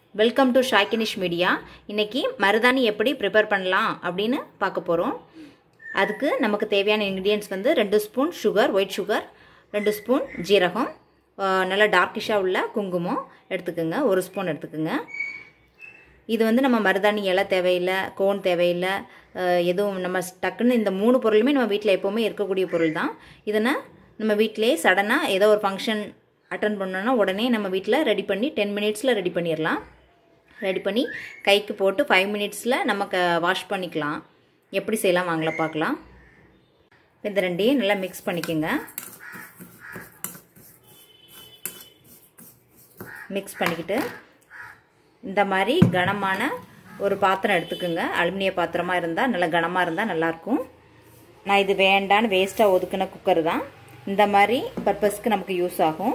welcome to ஷாக்கினிஷ் media இன்னைக்கு மருதாணி எப்படி ப்ரிப்பேர் பண்ணலாம் அப்படின்னு பார்க்க போகிறோம் அதுக்கு நமக்கு தேவையான இன்க்ரீடியன்ஸ் வந்து ரெண்டு ஸ்பூன் சுகர் ஒயிட் சுகர் ரெண்டு ஸ்பூன் ஜீரகம் ஆஹ் நல்லா டார்க்கிஷாக உள்ள குங்குமம் எடுத்துக்கோங்க ஒரு ஸ்பூன் எடுத்துக்கோங்க இது வந்து நம்ம மருதாணி இலை தேவையில்லை கோன் தேவையில்லை அஹ் எதுவும் நம்ம டக்குன்னு இந்த மூணு பொருளுமே நம்ம வீட்டில் எப்போவுமே இருக்கக்கூடிய பொருள் தான் இதனை நம்ம வீட்டிலே சடனாக ஏதோ ஒரு ஃபங்க்ஷன் அட்டன் பண்ணோன்னா உடனே நம்ம வீட்டில் ரெடி பண்ணி டென் மினிட்ஸில் ரெடி பண்ணிடலாம் ரெடி பண்ணி கைக்கு போட்டு ஃபைவ் மினிட்ஸில் நமக்கு வாஷ் பண்ணிக்கலாம் எப்படி செய்யலாம் வாங்கல பார்க்கலாம் இப்போ இந்த ரெண்டையும் நல்லா மிக்ஸ் பண்ணிக்கோங்க மிக்ஸ் பண்ணிக்கிட்டு இந்த மாதிரி கனமான ஒரு பாத்திரம் எடுத்துக்கோங்க அலுமினிய பாத்திரமாக இருந்தால் நல்லா கனமாக இருந்தால் நல்லாயிருக்கும் நான் இது வேண்டான்னு வேஸ்ட்டாக ஒதுக்கின குக்கர் தான் இந்த மாதிரி பர்பஸ்க்கு நமக்கு யூஸ் ஆகும்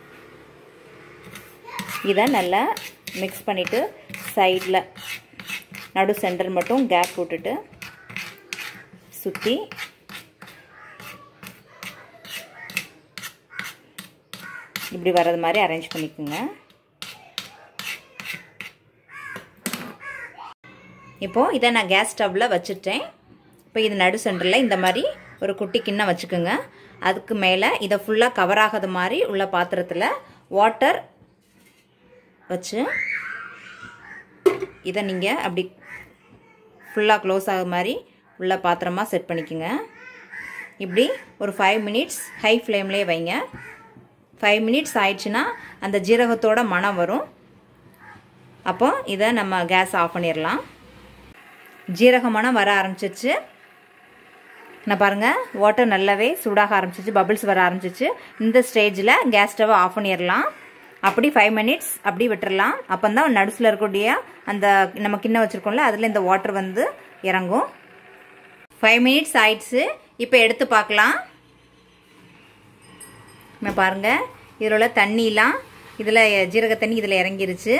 இதை நல்லா மிக்ஸ் பண்ணிவிட்டு சைடில் நடு சென்டர் மட்டும் கேப் விட்டுட்டு சுற்றி இப்படி வர்றது மாதிரி அரேஞ்ச் பண்ணிக்கோங்க இப்போது இதை நான் கேஸ் ஸ்டவ்வில் வச்சுட்டேன் இப்போ இது நடு சென்டரில் இந்த மாதிரி ஒரு குட்டி கிண்ணம் வச்சுக்கோங்க அதுக்கு மேலே இதை ஃபுல்லாக கவர் ஆகாத மாதிரி உள்ள பாத்திரத்தில் வாட்டர் வச்சு இதை நீங்கள் அப்படி ஃபுல்லாக க்ளோஸ் ஆக மாதிரி உள்ள பாத்திரமாக செட் பண்ணிக்கோங்க இப்படி ஒரு ஃபைவ் மினிட்ஸ் ஹை ஃப்ளேம்லேயே வைங்க ஃபைவ் மினிட்ஸ் ஆயிடுச்சுன்னா அந்த ஜீரகத்தோட மனம் வரும் அப்போ இதை நம்ம கேஸ் ஆஃப் பண்ணிடலாம் ஜீரக மனம் வர ஆரம்பிச்சிச்சு நான் பாருங்கள் வாட்டர் நல்லாவே சூடாக ஆரம்பிச்சிச்சு பபிள்ஸ் வர ஆரம்பிச்சிச்சு இந்த ஸ்டேஜில் கேஸ் ஸ்டவ் ஆஃப் பண்ணிடலாம் அப்படி ஃபைவ் மினிட்ஸ் அப்படி விட்டுறலாம் அப்போ தான் நடுசில் இருக்கக்கூடிய அந்த நம்ம கிண்ணம் வச்சுருக்கோம்ல அதில் இந்த வாட்டர் வந்து இறங்கும் ஃபைவ் மினிட்ஸ் ஆயிடுச்சு இப்போ எடுத்து பார்க்கலாம் நம்ம பாருங்கள் இதில் உள்ள தண்ணிலாம் இதில் ஜீரக தண்ணி இதில் இறங்கிருச்சு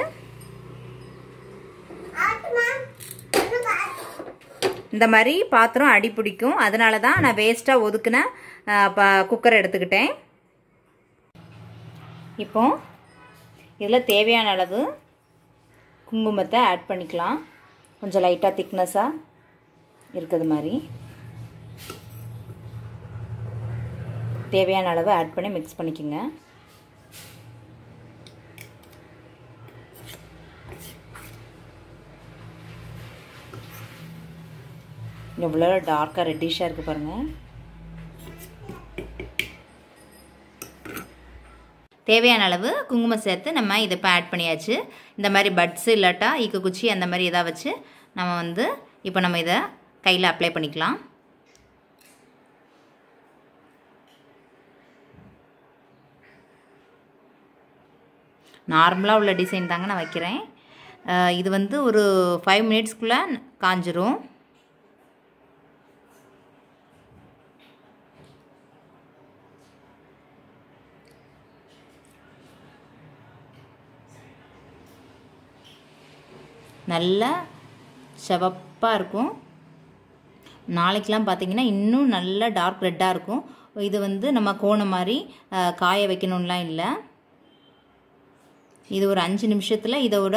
இந்த மாதிரி பாத்திரம் அடி பிடிக்கும் அதனால தான் நான் வேஸ்ட்டாக ஒதுக்குன குக்கரை எடுத்துக்கிட்டேன் இப்போ இதில் தேவையான அளவு குங்குமத்தை ஆட் பண்ணிக்கலாம் கொஞ்சம் லைட்டாக திக்னஸாக இருக்குது மாதிரி தேவையான அளவு ஆட் பண்ணி மிக்ஸ் பண்ணிக்கோங்க எவ்வளோ டார்க்காக ரெட்டிஷாக இருக்குது பாருங்கள் தேவையான அளவு குங்குமம் சேர்த்து நம்ம இதை இப்போ ஆட் பண்ணியாச்சு இந்த மாதிரி பட்ஸு இல்லாட்டா ஈக்கு குச்சி அந்த மாதிரி எதாவது வச்சு நம்ம வந்து இப்போ நம்ம இதை கையில் அப்ளை பண்ணிக்கலாம் நார்மலாக உள்ள டிசைன் தாங்க நான் வைக்கிறேன் இது வந்து ஒரு ஃபைவ் மினிட்ஸ்க்குள்ளே காஞ்சிரும் நல்ல சிவப்பாக இருக்கும் நாளைக்கெலாம் பார்த்தீங்கன்னா இன்னும் நல்ல டார்க் ரெட்டாக இருக்கும் இது வந்து நம்ம கோணம் மாதிரி காய வைக்கணும்லாம் இல்லை இது ஒரு அஞ்சு நிமிஷத்தில் இதோட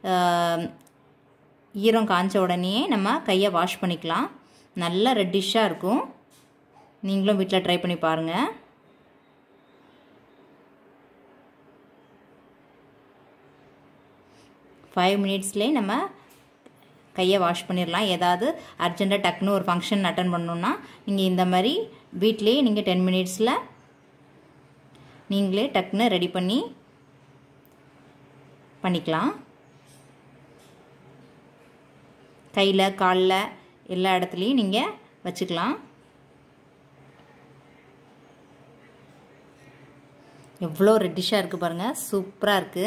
ஈரம் காய்ச்ச உடனே நம்ம கையை வாஷ் பண்ணிக்கலாம் நல்லா ரெட்டிஷாக இருக்கும் நீங்களும் வீட்டில் ட்ரை பண்ணி பாருங்கள் ஃபைவ் மினிட்ஸ்லேயே நம்ம கையை வாஷ் பண்ணிடலாம் ஏதாவது அர்ஜெண்ட்டாக டக்குன்னு ஒரு ஃபங்க்ஷன் அட்டன் பண்ணணுன்னா நீங்கள் இந்த மாதிரி வீட்லேயே நீங்கள் டென் மினிட்ஸில் நீங்களே டக்குன்னு ரெடி பண்ணி பண்ணிக்கலாம் கையில் காலில் எல்லா இடத்துலையும் நீங்கள் வச்சுக்கலாம் எவ்வளோ ரெட்டிஷாக இருக்குது பாருங்கள் சூப்பராக இருக்குது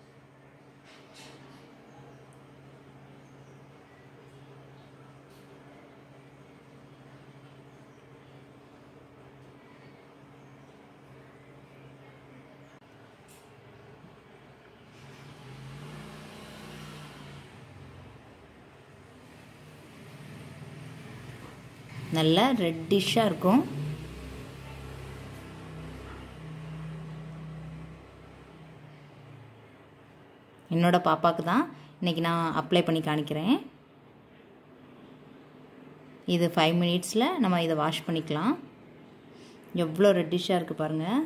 நல்லா ரெட்டிஷாக இருக்கும் என்னோட பாப்பாவுக்கு தான் இன்றைக்கி நான் அப்ளை பண்ணி காணிக்கிறேன் இது ஃபைவ் மினிட்ஸில் நம்ம இதை வாஷ் பண்ணிக்கலாம் எவ்வளோ ரெட்டிஷாக இருக்குது பாருங்கள்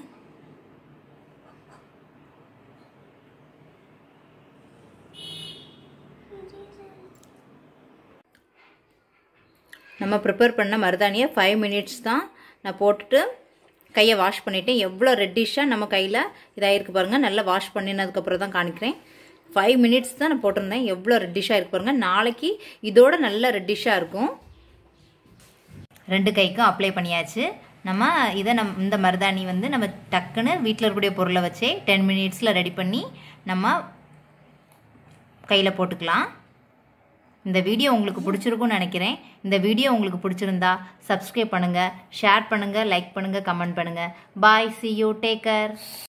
நம்ம ப்ரிப்பேர் பண்ண மருதாணியை ஃபைவ் மினிட்ஸ் தான் நான் போட்டுட்டு கையை வாஷ் பண்ணிவிட்டேன் எவ்வளோ ரெட்டிஷாக நம்ம கையில் இதாகிருக்கு பாருங்கள் நல்லா வாஷ் பண்ணினதுக்கப்புறம் தான் காணிக்கிறேன் ஃபைவ் மினிட்ஸ் தான் நான் போட்டிருந்தேன் எவ்வளோ ரெட்டிஷாக இருக்கு பாருங்கள் நாளைக்கு இதோட நல்ல ரெட்டிஷாக இருக்கும் ரெண்டு கைக்கும் அப்ளை பண்ணியாச்சு நம்ம இதை நம் இந்த மருதாணி வந்து நம்ம டக்குன்னு வீட்டில் இருக்கக்கூடிய பொருளை வச்சே டென் மினிட்ஸில் ரெடி பண்ணி நம்ம கையில் போட்டுக்கலாம் இந்த வீடியோ உங்களுக்கு பிடிச்சிருக்கும்னு நினைக்கிறேன் இந்த வீடியோ உங்களுக்கு பிடிச்சிருந்தா சப்ஸ்கிரைப் பண்ணுங்கள் ஷேர் பண்ணுங்கள் லைக் பண்ணுங்கள் கமெண்ட் பண்ணுங்கள் பாய் சி யூ டேக்கர்